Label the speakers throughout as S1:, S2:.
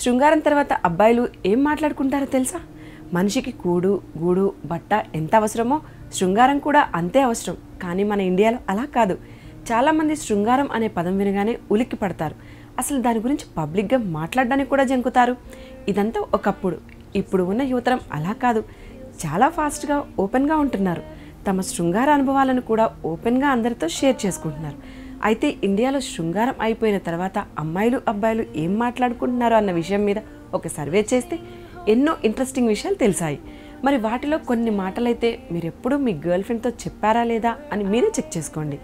S1: శృంగారం తర్వాత అబ్బాయిలు ఏం మాట్లాడుకుంటారో తెలుసా మనిషికి కూడు గూడు బట్ట ఎంత అవసరమో శృంగారం కూడా అంతే అవసరం కానీ మన ఇండియాలో అలా కాదు చాలామంది శృంగారం అనే పదం వినగానే ఉలిక్కి పడతారు అసలు దాని గురించి పబ్లిక్గా మాట్లాడడానికి కూడా జంకుతారు ఇదంతా ఒకప్పుడు ఇప్పుడు ఉన్న యువతరం అలా కాదు చాలా ఫాస్ట్గా ఓపెన్గా ఉంటున్నారు తమ శృంగార అనుభవాలను కూడా ఓపెన్గా అందరితో షేర్ చేసుకుంటున్నారు అయితే ఇండియాలో శృంగారం అయిపోయిన తర్వాత అమ్మాయిలు అబ్బాయిలు ఏం మాట్లాడుకుంటున్నారు అన్న విషయం మీద ఒక సర్వే చేస్తే ఎన్నో ఇంట్రెస్టింగ్ విషయాలు తెలిసాయి మరి వాటిలో కొన్ని మాటలైతే మీరు ఎప్పుడూ మీ గర్ల్ ఫ్రెండ్తో చెప్పారా లేదా అని మీరే చెక్ చేసుకోండి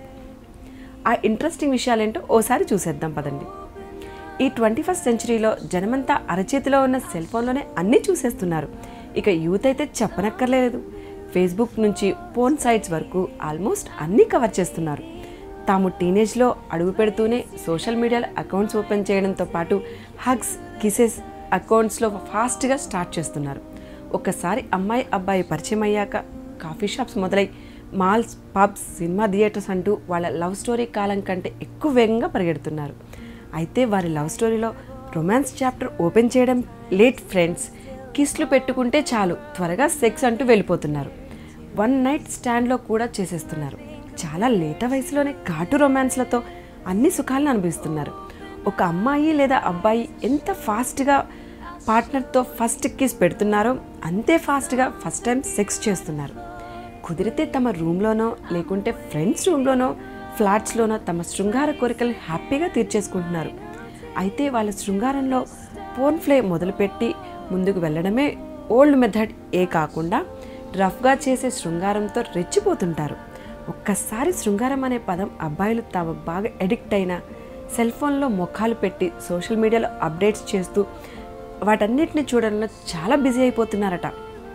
S1: ఆ ఇంట్రెస్టింగ్ విషయాలేంటో ఓసారి చూసేద్దాం పదండి ఈ ట్వంటీ ఫస్ట్ సెంచరీలో జనమంతా అరచేతిలో ఉన్న సెల్ ఫోన్లోనే అన్నీ చూసేస్తున్నారు ఇక యూత్ అయితే చెప్పనక్కర్లేదు ఫేస్బుక్ నుంచి ఫోన్ సైట్స్ వరకు ఆల్మోస్ట్ అన్నీ కవర్ చేస్తున్నారు తాము టీనేజ్లో అడుగు పెడుతూనే సోషల్ మీడియాలో అకౌంట్స్ ఓపెన్ చేయడంతో పాటు హగ్స్ కిసెస్ అకౌంట్స్లో ఫాస్ట్గా స్టార్ట్ చేస్తున్నారు ఒక్కసారి అమ్మాయి అబ్బాయి పరిచయం అయ్యాక కాఫీ షాప్స్ మొదలై మాల్స్ పబ్స్ సినిమా థియేటర్స్ అంటూ వాళ్ళ లవ్ స్టోరీ కాలం కంటే ఎక్కువ వేగంగా పరిగెడుతున్నారు అయితే వారి లవ్ స్టోరీలో రొమాన్స్ చాప్టర్ ఓపెన్ చేయడం లేట్ ఫ్రెండ్స్ కిస్లు పెట్టుకుంటే చాలు త్వరగా సెక్స్ అంటూ వెళ్ళిపోతున్నారు వన్ నైట్ స్టాండ్లో కూడా చేసేస్తున్నారు చాలా లేట వయసులోనే ఘాటు రొమాన్స్లతో అన్ని సుఖాలను అనుభవిస్తున్నారు ఒక అమ్మాయి లేదా అబ్బాయి ఎంత ఫాస్ట్గా పార్ట్నర్తో ఫస్ట్ కిస్ పెడుతున్నారో అంతే ఫాస్ట్గా ఫస్ట్ టైం సెక్స్ చేస్తున్నారు కుదిరితే తమ రూమ్లోనో లేకుంటే ఫ్రెండ్స్ రూమ్లోనో ఫ్లాట్స్లోనో తమ శృంగార కోరికలు హ్యాపీగా తీర్చేసుకుంటున్నారు అయితే వాళ్ళ శృంగారంలో ఫోన్ ఫ్లే మొదలుపెట్టి ముందుకు వెళ్ళడమే ఓల్డ్ మెథడ్ ఏ కాకుండా రఫ్గా చేసే శృంగారంతో రెచ్చిపోతుంటారు ఒక్కసారి శృంగారం అనే పదం అబ్బాయిలు తాము బాగా ఎడిక్ట్ అయిన సెల్ ఫోన్లో ముఖాలు పెట్టి సోషల్ మీడియాలో అప్డేట్స్ చేస్తూ వాటన్నిటిని చూడడంలో చాలా బిజీ అయిపోతున్నారట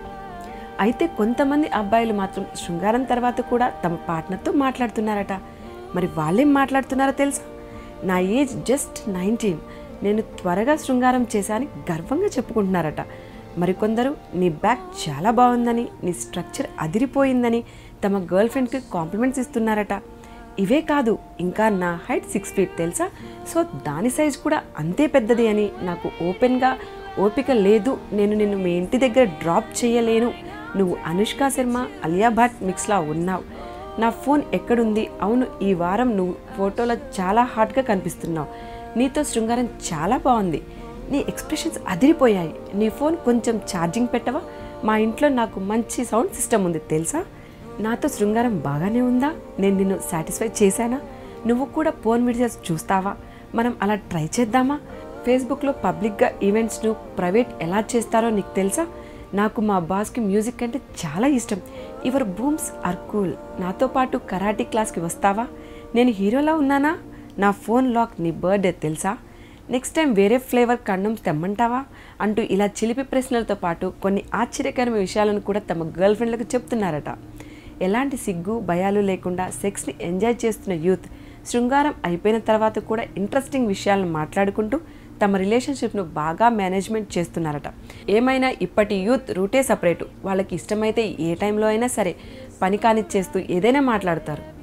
S1: అయితే కొంతమంది అబ్బాయిలు మాత్రం శృంగారం తర్వాత కూడా తమ పార్ట్నర్తో మాట్లాడుతున్నారట మరి వాళ్ళేం మాట్లాడుతున్నారో తెలుసా నా ఏజ్ జస్ట్ నైన్టీన్ నేను త్వరగా శృంగారం చేశాని గర్వంగా చెప్పుకుంటున్నారట మరికొందరు నీ బ్యాగ్ చాలా బాగుందని నీ స్ట్రక్చర్ అదిరిపోయిందని తమ గర్ల్ ఫ్రెండ్కి కాంప్లిమెంట్స్ ఇస్తున్నారట ఇవే కాదు ఇంకా నా హైట్ సిక్స్ ఫీట్ తెలుసా సో దాని సైజ్ కూడా అంతే పెద్దది అని నాకు ఓపెన్గా ఓపిక లేదు నేను నిన్ను మీ ఇంటి దగ్గర డ్రాప్ చేయలేను నువ్వు అనుష్క శర్మ అలియా భట్ మిక్స్లా ఉన్నావు నా ఫోన్ ఎక్కడుంది అవును ఈ వారం నువ్వు ఫోటోలో చాలా హాట్గా కనిపిస్తున్నావు నీతో శృంగారం చాలా బాగుంది నీ ఎక్స్ప్రెషన్స్ అదిరిపోయాయి నీ ఫోన్ కొంచెం ఛార్జింగ్ పెట్టవా మా ఇంట్లో నాకు మంచి సౌండ్ సిస్టమ్ ఉంది తెలుసా నాతో శృంగారం బాగానే ఉందా నేను నిన్ను సాటిస్ఫై చేశానా నువ్వు కూడా ఫోన్ వీడియోస్ చూస్తావా మనం అలా ట్రై చేద్దామా ఫేస్బుక్లో పబ్లిక్గా ఈవెంట్స్ను ప్రైవేట్ ఎలా చేస్తారో నీకు తెలుసా నాకు మా బాస్కి మ్యూజిక్ అంటే చాలా ఇష్టం యువర్ బూమ్స్ ఆర్ కూల్ నాతో పాటు కరాటీ క్లాస్కి వస్తావా నేను హీరోలా ఉన్నానా నా ఫోన్ లాక్ నీ బర్త్డే తెలుసా నెక్స్ట్ టైం వేరే ఫ్లేవర్ కండమ్స్ తెమ్మంటావా అంటూ ఇలా చిలిపి ప్రశ్నలతో పాటు కొన్ని ఆశ్చర్యకరమైన విషయాలను కూడా తమ గర్ల్ ఫ్రెండ్లకు చెప్తున్నారట ఎలాంటి సిగ్గు భయాలు లేకుండా సెక్స్ని ఎంజాయ్ చేస్తున్న యూత్ శృంగారం అయిపోయిన తర్వాత కూడా ఇంట్రెస్టింగ్ విషయాలను మాట్లాడుకుంటూ తమ రిలేషన్షిప్ను బాగా మేనేజ్మెంట్ చేస్తున్నారట ఏమైనా ఇప్పటి యూత్ రూటే సపరేటు వాళ్ళకి ఇష్టమైతే ఏ టైంలో అయినా సరే పని కానిచ్చేస్తూ ఏదైనా మాట్లాడతారు